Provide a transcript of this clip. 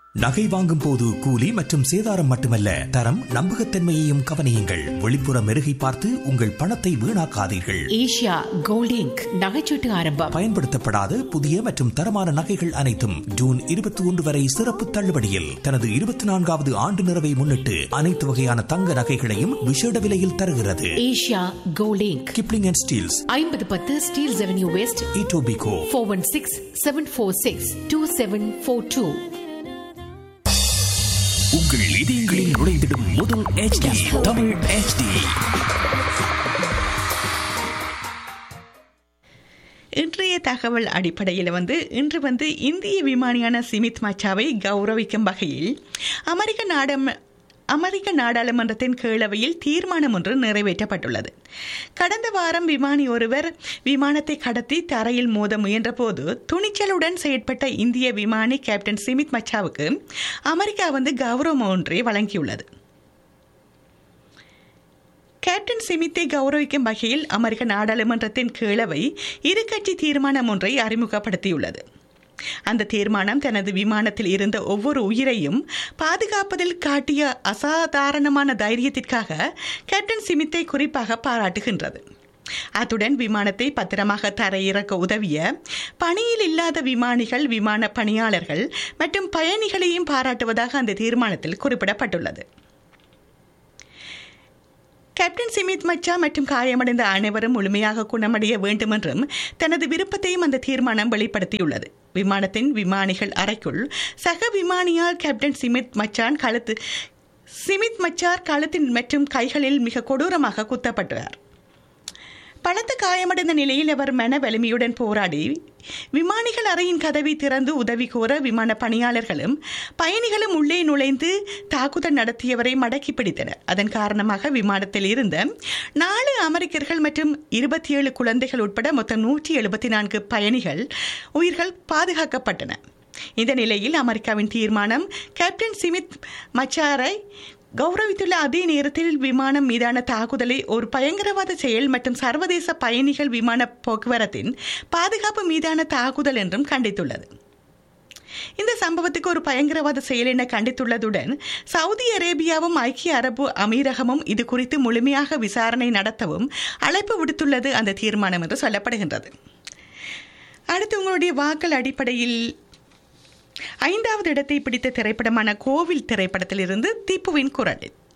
நகை வாங்கும் போது கூலி மற்றும் சேதாரம் மட்டுமல்ல தரம் நம்பகத்தன்மையையும் கவனியுங்கள் வெளிப்புற மெருகை பார்த்து உங்கள் பணத்தை வீணாக்காதீர்கள் ஏஷியா கோல்ட் இங்க் நகைச்சீட்டு ஆரம்பம் பயன்படுத்தப்படாத புதிய மற்றும் தரமான நகைகள் அனைத்தும் ஜூன் இருபத்தி ஒன்று வரை சிறப்பு தள்ளுபடியில் தனது இருபத்தி நான்காவது ஆண்டு நிறைவை முன்னிட்டு அனைத்து வகையான தங்க நகைகளையும் விசேட விலையில் தருகிறது Asia gold inc Kipling and Steeles ஐம்பது பத்து Steeles avenue west Etobicoke four one six seven four six two seven four two உங்கள் இதயங்களில் நுழைந்திடும் முதல் HD தமிழ் HD இன்றைய தகவல் அடிப்படையில் வந்து இன்று வந்து இந்திய விமானியான சிமித் மச்சாவை கௌரவிக்கும் வகையில் அமெரிக்க நாடம் அமெரிக்க நாடாளுமன்றத்தின் கீழவையில் தீர்மானம் ஒன்று நிறைவேற்றப்பட்டுள்ளது கடந்த வாரம் விமானி ஒருவர் விமானத்தை கடத்தி தரையில் மோத முயன்றபோது துணிச்சலுடன் செயற்பட்ட இந்திய விமானி கேப்டன் சிமித் மச்சாவுக்கு அமெரிக்கா வந்து கௌரவம் ஒன்றை வழங்கியுள்ளது கேப்டன் சிமித்தை கௌரவிக்கும் வகையில் அமெரிக்க நாடாளுமன்றத்தின் கீழவை இரு கட்சி தீர்மானம் ஒன்றை அறிமுகப்படுத்தியுள்ளது அந்த தீர்மானம் தனது விமானத்தில் இருந்த ஒவ்வொரு உயிரையும் பாதுகாப்பதில் காட்டிய அசாதாரணமான தைரியத்திற்காக கேப்டன் சிமித்தை குறிப்பாக பாராட்டுகின்றது அத்துடன் விமானத்தை பத்திரமாக தரையிறக்க உதவிய பணியில் இல்லாத விமானிகள் விமான பணியாளர்கள் மற்றும் பயணிகளையும் பாராட்டுவதாக அந்த தீர்மானத்தில் குறிப்பிடப்பட்டுள்ளது கேப்டன் சிமித் மச்சா மற்றும் காயமடைந்த அனைவரும் முழுமையாக குணமடைய வேண்டும் என்றும் தனது விருப்பத்தையும் அந்த தீர்மானம் வெளிப்படுத்தியுள்ளது விமானத்தின் விமானிகள் அறைக்குள் சக விமானியால் கேப்டன் சிமித் மச்சான் கழுத்து சிமித் மச்சார் கழுத்தின் மற்றும் கைகளில் மிக கொடூரமாக குத்தப்பட்டார் பலத்த காயமடைந்த நிலையில் அவர் மன வலிமையுடன் போராடி விமானிகள் அறையின் கதவை திறந்து உதவி கோர விமான பணியாளர்களும் பயணிகளும் உள்ளே நுழைந்து தாக்குதல் நடத்தியவரை மடக்கி பிடித்தனர் அதன் காரணமாக விமானத்தில் இருந்த நாலு அமெரிக்கர்கள் மற்றும் இருபத்தி ஏழு குழந்தைகள் உட்பட மொத்தம் நூற்றி எழுபத்தி நான்கு பயணிகள் உயிர்கள் பாதுகாக்கப்பட்டன இந்த நிலையில் அமெரிக்காவின் தீர்மானம் கேப்டன் சிமித் மச்சாரை கௌரவித்துள்ள அதே நேரத்தில் விமானம் மீதான தாக்குதலை ஒரு பயங்கரவாத செயல் மற்றும் சர்வதேச பயணிகள் விமான போக்குவரத்தின் பாதுகாப்பு மீதான தாக்குதல் என்றும் கண்டித்துள்ளது இந்த சம்பவத்துக்கு ஒரு பயங்கரவாத செயல் என கண்டித்துள்ளதுடன் சவுதி அரேபியாவும் ஐக்கிய அரபு அமீரகமும் இது குறித்து முழுமையாக விசாரணை நடத்தவும் அழைப்பு விடுத்துள்ளது அந்த தீர்மானம் என்று சொல்லப்படுகின்றது அடுத்து உங்களுடைய வாக்கள் அடிப்படையில் ஐந்தாவது இடத்தை பிடித்த திரைப்படமான கோவில் திரைப்படத்திலிருந்து தீப்புவின் குரலில்